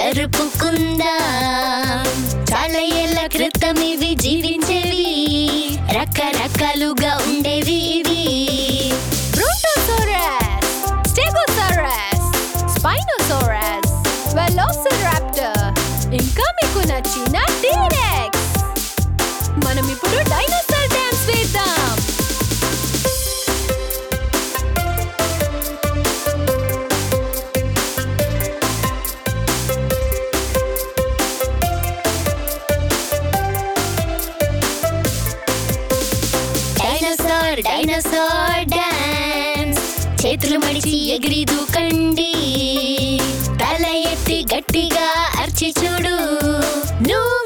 జరుపుకుందాం చాలా ఏళ్ల క్రితం ఇవి జీవించేవి రకరకాలుగా ఉండేవి ఇవి Brontosaurus, Stegosaurus, Spinosaurus, Velociraptor, ఇంకా మీకు నచ్చిన T-Rex. మనం ఇప్పుడు డైనోసార్ డాన్స్ వేద్దాం డైనోసార్ డైనోసార్ డాన్స్ చేతులు మడిచి ఎగిరి దూకండి తల ఎత్తి గట్టిగా అర్చి చూడు నువ్వు